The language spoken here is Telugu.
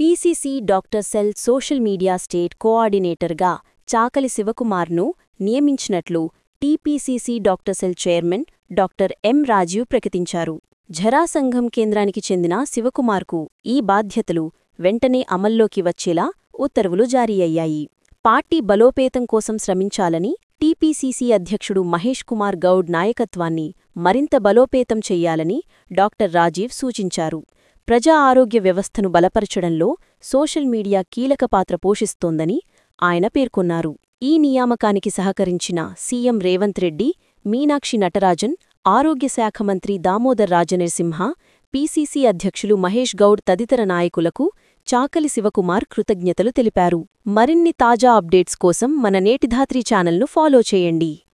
PCC doctor cell social media state కోఆర్డినేటర్గా చాకలి శివకుమార్ను నియమించినట్లు TPCC doctor cell chairman doctor M Rajeev ప్రకటించారు ఝరాసంఘం కేంద్రానికి చెందిన శివకుమార్కు ఈ బాధ్యతలు వెంటనే అమల్లోకి వచ్చేలా ఉత్తర్వులు జారీ అయ్యాయి పార్టీ బలోపేతం కోసం శ్రమించాలని టీపీసీసీ అధ్యక్షుడు మహేష్ కుమార్ గౌడ్ నాయకత్వాన్ని మరింత బలోపేతం చెయ్యాలని డాక్టర్ రాజీవ్ సూచించారు ప్రజా ఆరోగ్య వ్యవస్థను బలపరచడంలో సోషల్ మీడియా కీలక పాత్ర పోషిస్తోందని ఆయన పేర్కొన్నారు ఈ నియామకానికి సహకరించిన సీఎం రేవంత్ రెడ్డి మీనాక్షి నటరాజన్ ఆరోగ్య శాఖ మంత్రి దామోదర్ రాజనరసింహ పీసీసీ అధ్యక్షులు మహేష్ గౌడ్ తదితర నాయకులకు చాకలి శివకుమార్ కృతజ్ఞతలు తెలిపారు మరిన్ని తాజా అప్డేట్స్ కోసం మన నేటిధాత్రి ఛానల్ను ఫాలో చేయండి